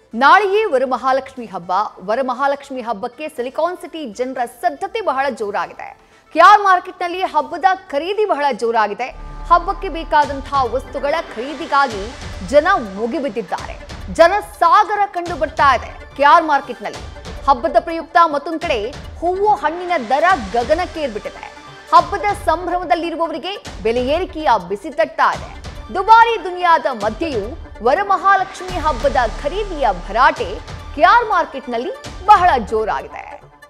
ನಾಳೆಯೇ ವರಮಹಾಲಕ್ಷ್ಮಿ ಹಬ್ಬ ವರಮಹಾಲಕ್ಷ್ಮಿ ಹಬ್ಬಕ್ಕೆ ಸಿಲಿಕಾನ್ ಸಿಟಿ ಜನರ ಸದ್ಧತೆ ಬಹಳ ಜೋರಾಗಿದೆ ಕೆಆರ್ ಮಾರ್ಕೆಟ್ನಲ್ಲಿ ಹಬ್ಬದ ಖರೀದಿ ಬಹಳ ಜೋರಾಗಿದೆ ಹಬ್ಬಕ್ಕೆ ಬೇಕಾದಂತಹ ವಸ್ತುಗಳ ಖರೀದಿಗಾಗಿ ಜನ ಮುಗಿಬಿದ್ದಿದ್ದಾರೆ ಜನ ಸಾಗರ ಕಂಡು ಬರ್ತಾ ಇದೆ ಕೆಆರ್ ಮಾರ್ಕೆಟ್ನಲ್ಲಿ ಹಬ್ಬದ ಪ್ರಯುಕ್ತ ಮತ್ತೊಂದು ಕಡೆ ಹೂವು ಹಣ್ಣಿನ ದರ ಗಗನಕ್ಕೇರ್ಬಿಟ್ಟಿದೆ ಹಬ್ಬದ ಸಂಭ್ರಮದಲ್ಲಿರುವವರಿಗೆ ಬೆಲೆ ಏರಿಕೆಯ ಬಿಸಿ ತಟ್ತಾ ಇದೆ ದುಬಾರಿ ದುನಿಯಾದ ಮಧ್ಯೆಯೂ ವರಮಹಾಲಕ್ಷ್ಮಿ ಹಬ್ಬದ ಖರೀದಿಯ ಭರಾಟೆ ಕೆಆರ್ ಮಾರ್ಕೆಟ್ನಲ್ಲಿ ಬಹಳ ಜೋರಾಗಿದೆ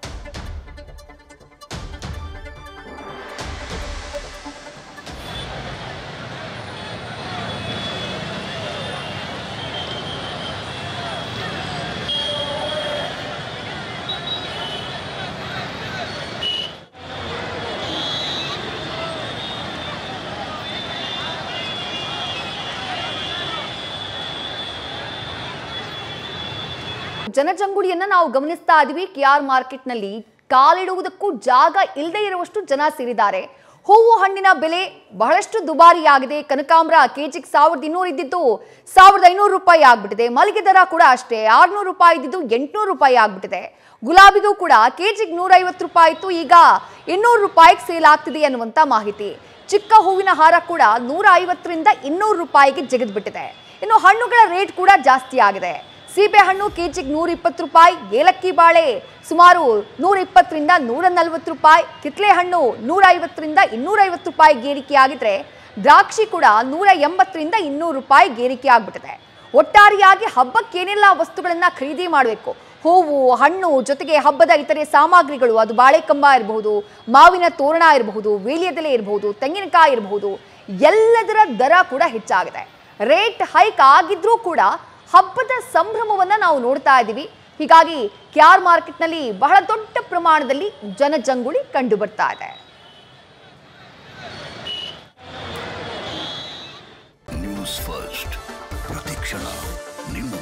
ಜನಜಂಗುಳಿಯನ್ನ ನಾವು ಗಮನಿಸ್ತಾ ಇದೀವಿ ಕೆಆರ್ ಮಾರ್ಕೆಟ್ನಲ್ಲಿ ಕಾಲಿಡುವುದಕ್ಕೂ ಜಾಗ ಇಲ್ಲದೆ ಇರುವಷ್ಟು ಜನ ಸೇರಿದ್ದಾರೆ ಹೂವು ಹಣ್ಣಿನ ಬೆಲೆ ಬಹಳಷ್ಟು ದುಬಾರಿಯಾಗಿದೆ ಕನಕಾಂಬರ ಕೆಜಿಗೆ ಸಾವಿರದ ಇನ್ನೂರು ಇದ್ದಿದ್ದು ಸಾವಿರದ ಐನೂರು ರೂಪಾಯಿ ಆಗ್ಬಿಟ್ಟಿದೆ ಮಲ್ಲಿಗೆ ದರ ಕೂಡ ಅಷ್ಟೇ ಆರ್ನೂರು ರೂಪಾಯಿ ಇದ್ದಿದ್ದು ಎಂಟುನೂರು ರೂಪಾಯಿ ಆಗ್ಬಿಟ್ಟಿದೆ ಗುಲಾಬಿಗೂ ಕೂಡ ಕೆಜಿಗೆ ನೂರೈವತ್ತು ರೂಪಾಯಿ ಇತ್ತು ಈಗ ಇನ್ನೂರು ರೂಪಾಯಿಗೆ ಸೇಲ್ ಆಗ್ತಿದೆ ಅನ್ನುವಂತ ಮಾಹಿತಿ ಚಿಕ್ಕ ಹೂವಿನ ಹಾರ ಕೂಡ ನೂರ ಐವತ್ತರಿಂದ ಇನ್ನೂರು ರೂಪಾಯಿಗೆ ಜಿಗಿದ್ಬಿಟ್ಟಿದೆ ಇನ್ನು ಹಣ್ಣುಗಳ ರೇಟ್ ಕೂಡ ಜಾಸ್ತಿ ಆಗಿದೆ ಸೀಬೆ ಹಣ್ಣು ಕೆಜಿಗೆ ನೂರ ಇಪ್ಪತ್ತು ರೂಪಾಯಿ ಏಲಕ್ಕಿ ಬಾಳೆ ಸುಮಾರು ನೂರ ಇಪ್ಪತ್ತರಿಂದ ನೂರ ನಲ್ವತ್ತು ರೂಪಾಯಿ ಕಿತ್ಲೆ ಹಣ್ಣು ನೂರ ಐವತ್ತರಿಂದ ಇನ್ನೂರ ಐವತ್ತು ರೂಪಾಯಿ ಏರಿಕೆ ಆಗಿದ್ರೆ ದ್ರಾಕ್ಷಿ ಕೂಡ ನೂರ ಎಂಬತ್ತರಿಂದ ಇನ್ನೂರು ರೂಪಾಯಿ ಏರಿಕೆ ಆಗ್ಬಿಟ್ಟಿದೆ ಒಟ್ಟಾರೆಯಾಗಿ ಹಬ್ಬಕ್ಕೆ ಏನೆಲ್ಲ ವಸ್ತುಗಳನ್ನ ಖರೀದಿ ಮಾಡಬೇಕು ಹೂವು ಹಣ್ಣು ಜೊತೆಗೆ ಹಬ್ಬದ ಇತರೆ ಸಾಮಗ್ರಿಗಳು ಅದು ಬಾಳೆಕಂಬ ಇರಬಹುದು ಮಾವಿನ ತೋರಣ ಇರಬಹುದು ವೇಲಿಯದೆಲೆ ಇರಬಹುದು ತೆಂಗಿನಕಾಯಿ ಇರಬಹುದು ಎಲ್ಲದರ ದರ ಕೂಡ ಹೆಚ್ಚಾಗಿದೆ ರೇಟ್ ಹೈಕ್ ಆಗಿದ್ರೂ ಕೂಡ ಹಬ್ಬದ ಸಂಭ್ರಮವನ್ನ ನಾವು ನೋಡ್ತಾ ಇದ್ದೀವಿ ಹೀಗಾಗಿ ಕ್ಯಾರ್ ಮಾರ್ಕೆಟ್ನಲ್ಲಿ ಬಹಳ ದೊಡ್ಡ ಪ್ರಮಾಣದಲ್ಲಿ ಜನಜಂಗುಳಿ ಕಂಡು ಬರ್ತಾ ಇದೆ ನ್ಯೂಸ್ ಫಸ್ಟ್ ಪ್ರತಿಕ್ಷಣ ನಿಮ್ಮ